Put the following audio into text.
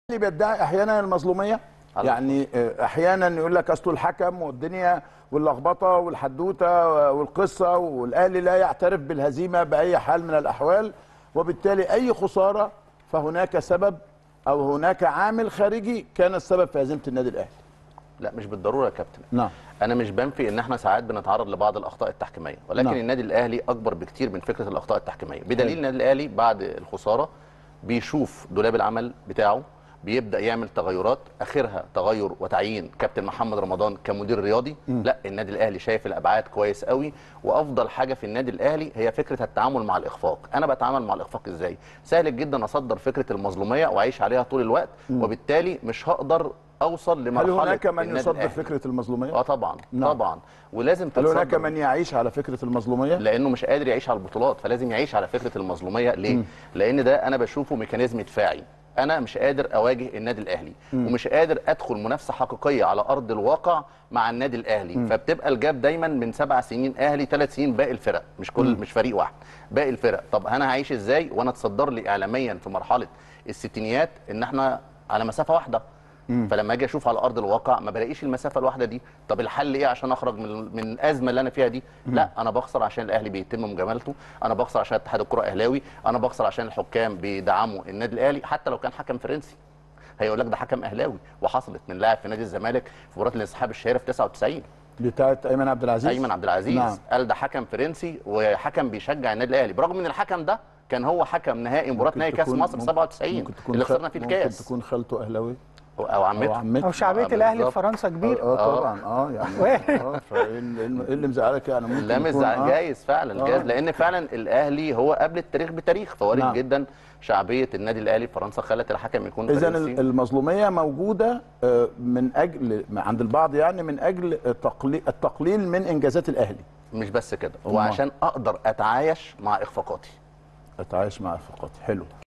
اللي بيدعي احيانا المظلوميه على يعني آه، احيانا يقول لك اصله الحكم والدنيا واللخبطه والحدوته والقصه والاهلي لا يعترف بالهزيمه باي حال من الاحوال وبالتالي اي خساره فهناك سبب او هناك عامل خارجي كان السبب في هزيمه النادي الاهلي لا مش بالضروره يا كابتن نعم انا مش بنفي ان احنا ساعات بنتعرض لبعض الاخطاء التحكيميه ولكن نعم. النادي الاهلي اكبر بكتير من فكره الاخطاء التحكيميه بدليل حلو. النادي الاهلي بعد الخساره بيشوف دولاب العمل بتاعه بيبدا يعمل تغيرات اخرها تغير وتعيين كابتن محمد رمضان كمدير رياضي لا النادي الاهلي شايف الابعاد كويس قوي وافضل حاجه في النادي الاهلي هي فكره التعامل مع الاخفاق انا بتعامل مع الاخفاق ازاي سهل جدا اصدر فكره المظلوميه واعيش عليها طول الوقت وبالتالي مش هقدر اوصل هل لمرحله هناك من النادي يصدر الأهلي. فكره المظلوميه اه طبعا نعم. طبعا ولازم هل هناك تتصدر من يعيش على فكره المظلوميه لانه مش قادر يعيش على البطولات فلازم يعيش على فكره المظلوميه ليه لان ده انا بشوفه ميكانيزم دفاعي انا مش قادر اواجه النادي الاهلي ومش قادر ادخل منافسه حقيقيه على ارض الواقع مع النادي الاهلي فبتبقى الجاب دايما من سبع سنين اهلي ثلاث سنين باقي الفرق مش كل مش فريق واحد باقي الفرق طب انا هعيش ازاي وانا اتصدر لي اعلاميا في مرحله الستينيات ان احنا على مسافه واحده فلما اجي اشوف على ارض الواقع ما بلاقيش المسافه الواحده دي طب الحل ايه عشان اخرج من من الازمه اللي انا فيها دي لا انا بخسر عشان الاهلي بيتم مجاملته انا بخسر عشان اتحاد الكره اهلاوي انا بخسر عشان الحكام بيدعموا النادي الاهلي حتى لو كان حكم فرنسي هيقول لك ده حكم اهلاوي وحصلت من لاعب في نادي الزمالك في مباراه الانسحاب الشهيره في 99 بتاعت ايمن عبد العزيز ايمن عبد العزيز نعم. قال ده حكم فرنسي وحكم بيشجع النادي الاهلي برغم ان الحكم ده كان هو حكم نهائي مباراه ممكن نهائي كاس تكون- مصر ممكن- 97 ممكن تكون اللي خ- خسرنا فيه ممكن الكاس تكون خالته اهلاوي او عمته او عمته او شعبيه آه، الاهلي في بالظبط. فرنسا كبيره اه آه. طبعا اه يعني اه فايه اللي إيه اللي مزعلك يعني ممكن لا مش يكون- زع- آه. جايز فعلا آه. جايز لان فعلا الاهلي هو قبل التاريخ بتاريخ فوارد نعم. جدا شعبيه النادي الاهلي في فرنسا خلت الحكم يكون اذا فرنسي المظلوميه موجوده آه، من اجل عند البعض يعني من اجل التقليل التقليل من انجازات الاهلي مش بس كده أمال. وعشان اقدر اتعايش مع اخفاقاتي اتعايش مع فقط حلو